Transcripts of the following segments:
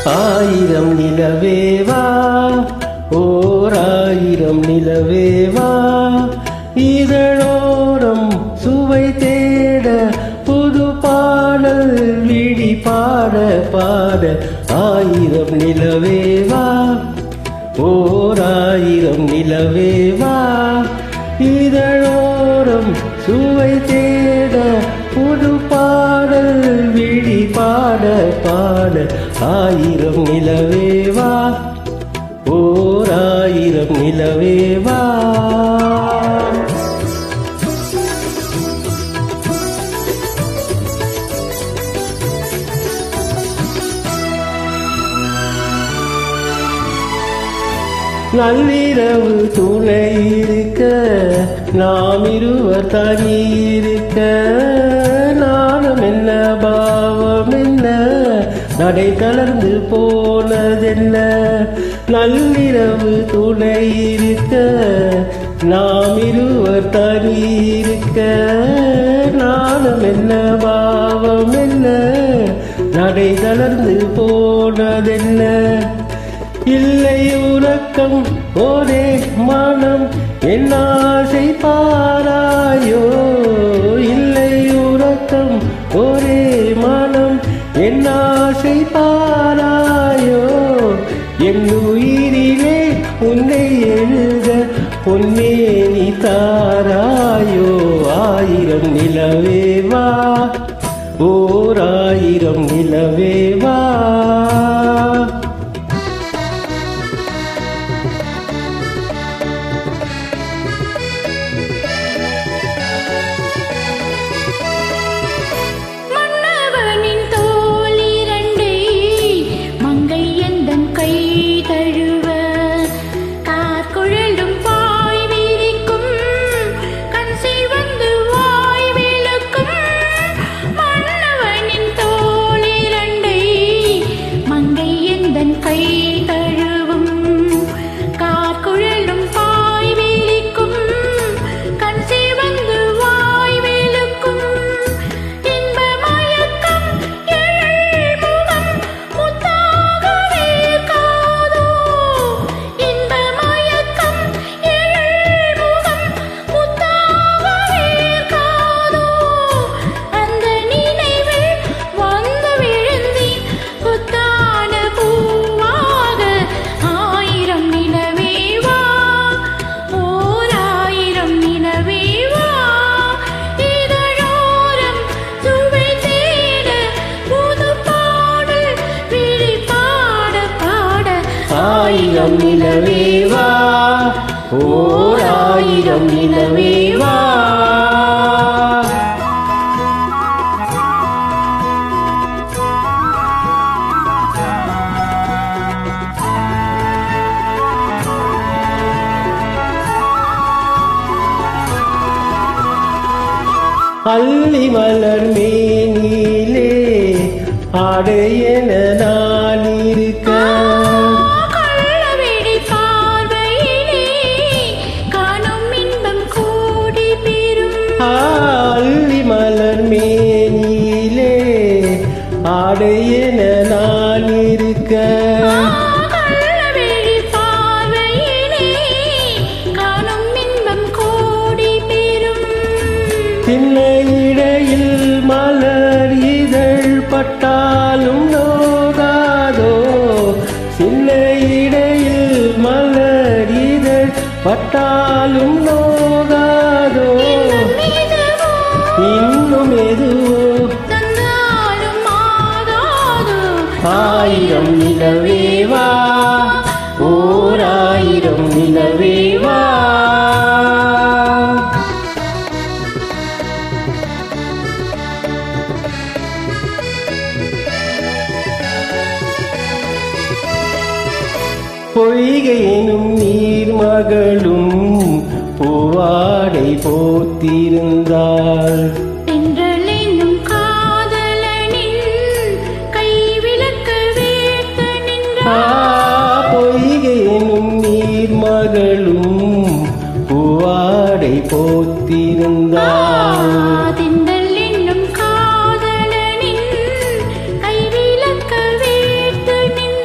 ஆயிரம் நிலவேவா ஓர் ஆயிரம் நிலவேவா இதழோரம் சுவை தேட புது பாடல் விழி பாட பாட ஆயிரம் நிலவேவா ஓர் ஆயிரம் நிலவேவா இதழோரம் சுவை தேட புது பாடல் விழி பாட பாட ஆயிரம் நிலவேவா ஓர் ஆயிரம் நிலவேவா நள்ளிரவு துணை இருக்க நாம் இருவர் தனி இருக்க நாணம் என்ன பாவம் என்ன நடை தளர்ந்து போனதென்ன நள்ளிரவு துணை இருக்க நாம் இருவர் தனி இருக்க நாணம் என்ன பாவம் என்ன நடை தளர்ந்து போனதென்ன இல்லை உறக்கம் ஒரே மனம் என் ஆசை பாராயோ இல்லை உறக்கம் ஒரே மனம் என் ஆசை பாராயோ என் உயிரிலே உன்னை எழுத பொன்னே நீ தாராயோ ஆயிரம் நிலவேவா ஓர் ஆயிரம் நிலவேவா மன்னவனின் தோளிரண்டை மங்கை எந்தன் கை தழுவ கார்குழலும் பாய் விரிக்கும் கண் சிவந்து வாய் விழுக்கும் மன்னவனின் தோளிரண்டை மங்கை எந்தன் கை தழுவும் கார்குழலும் பாய் விரிக்கும் கண் சிவந்து வாய் விழுக்கும் இன்ப மயக்கம் எழுமுகம் முத்தாகவே காதோ இன்ப மயக்கம் எழுமுகம் முத்தாகவே காதோ அந்த நினைவில் வந்து விழுந்தேன் புத்தான பூவாக ஆயிரம் நிலவேவா ஓர் ஆயிரம் நிலவேவா இதழோரம் சுவை தேட புது பாடல் விழி பாட பாட ஆயிரம் நிலவேவா ஓர் ஆயிரம் நிலவேவா அள்ளி மலர் மேனிலே ஆடையென நான் இருக்க கள்ளவிழி பார்வையிலே காணும் இன்பம் கூடி பெறும் அள்ளி மலர் மேனிலே ஆடையென நான் இருக்க கள்ளவிழி பார்வையிலே காணும் இன்பம் கூடி பெறும் சின்ன இடையில் மலர் இதழ் பட்டாலும் நோகாதோ சின்ன இடையில் மலர் இதழ் பட்டாலும் நோகாதோ மீதுவோ இன்னும் எதுவோ தந்தாலும் ஆகாதோ ஆயிரம் நிலவேவா ஓர் ஆயிரம் நிலவேவா பொய்கையினும் நீர்மகளும் பூவாடை போத்திருந்தாள் தென்றலென்னும் காதலனின் கைவிளக்கு வேர்த்து ஆ, நின்றார் பொய்கையினும் நீர்மகளும் பூவாடை போத்திருந்தாள் தென்றல் என்னும் காதலனின் கைவிளக்கு வேர்த்து நின்றார்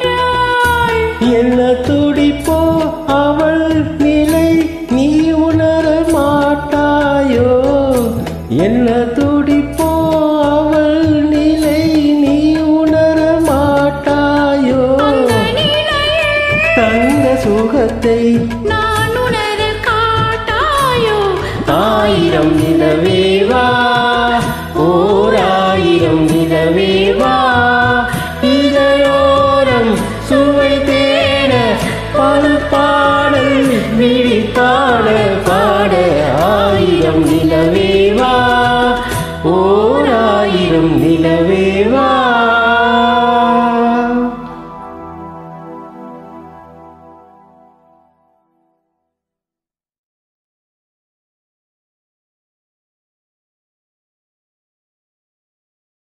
இந்த சுகத்தை நான் உணர காட்டாயோ ஆயிரம் நிலவேவா ஓர் ஆயிரம் நிலவேவா இதழோரம் சுவை தேட பல பாடல் விழி பாட பாட ஆயிரம் நிலவேவா ஓர் ஆயிரம் நிலவே